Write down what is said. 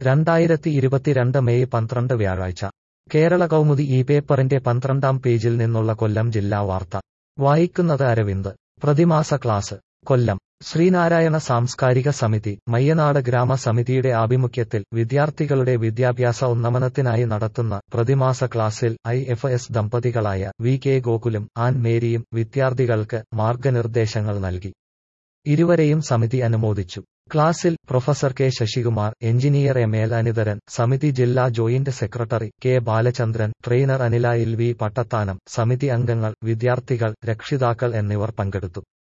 രണ്ടായിരത്തി ഇരുപത്തിരണ്ട് മെയ് പന്ത്രണ്ട് വ്യാഴാഴ്ച കേരള കൗമുദി ഈ പേപ്പറിന്റെ പന്ത്രണ്ടാം പേജിൽ നിന്നുള്ള കൊല്ലം ജില്ലാ വാർത്ത വായിക്കുന്നത് അരവിന്ദ് പ്രതിമാസ ക്ലാസ് കൊല്ലം ശ്രീനാരായണ സാംസ്കാരിക സമിതി മയ്യനാട് ഗ്രാമസമിതിയുടെ ആഭിമുഖ്യത്തിൽ വിദ്യാർത്ഥികളുടെ വിദ്യാഭ്യാസ ഉന്നമനത്തിനായി നടത്തുന്ന പ്രതിമാസ ക്ലാസ്സിൽ ഐ എഫ് എസ് ദമ്പതികളായ വി കെ ഗോകുലും ആൻ മേരിയും വിദ്യാർത്ഥികൾക്ക് മാർഗനിർദ്ദേശങ്ങൾ നൽകി ഇരുവരെയും സമിതി അനുമോദിച്ചു ക്ലാസിൽ professor K Sasikumar engineer M L Anitharan സമിതി ജില്ലാ joint secretary K Balachandran trainer Anila L V Pattathanam സമിതി അംഗങ്ങൾ വിദ്യാർത്ഥികൾ രക്ഷിതാക്കൾ എന്നിവർ പങ്കെടുത്തു